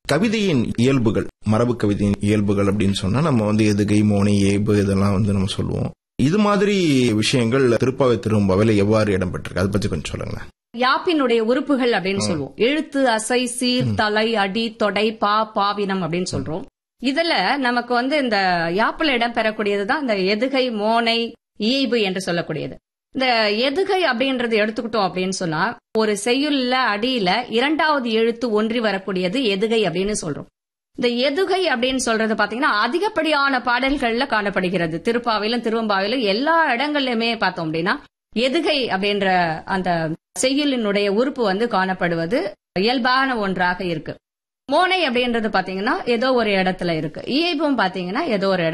கவிதையின் இயல்புகள் மரபு கவிதையின் இயல்புகள் அப்படின்னு சொன்னா நம்ம வந்து எதுகை மோனை ஏபு இதெல்லாம் வந்து நம்ம சொல்லுவோம் இது மாதிரி விஷயங்கள் திருப்பாவை திரும்பாவையில எவ்வாறு இடம்பெற்றிருக்கு அதை பத்தி கொஞ்சம் சொல்லுங்களேன் யாப்பினுடைய உறுப்புகள் அப்படின்னு சொல்லுவோம் எழுத்து அசை சீர் தலை அடி தொடை பா பாவினம் அப்படின்னு சொல்றோம் இதுல நமக்கு வந்து இந்த யாப்பில் இடம்பெறக்கூடியதுதான் இந்த எதுகை மோனை இயைபு என்று சொல்லக்கூடியது இந்த எதுகை அப்படின்றது எடுத்துக்கிட்டோம் அப்படின்னு சொன்னா ஒரு செய்யுள்ல அடியில இரண்டாவது எழுத்து ஒன்றி வரக்கூடியது எதுகை அப்படின்னு சொல்றோம் இந்த எதுகை அப்படின்னு சொல்றது பாத்தீங்கன்னா அதிகப்படியான பாடல்கள்ல காணப்படுகிறது திருப்பாவிலும் திருவம்பாவிலும் எல்லா இடங்கள்லயுமே பார்த்தோம் அப்படின்னா எதுகை அப்படின்ற அந்த செய்யுளினுடைய உறுப்பு வந்து காணப்படுவது இயல்பான ஒன்றாக இருக்கு மோனை அப்படின்றது பாத்தீங்கன்னா ஏதோ ஒரு இடத்துல இருக்கு இயைபும் பாத்தீங்கன்னா ஏதோ ஒரு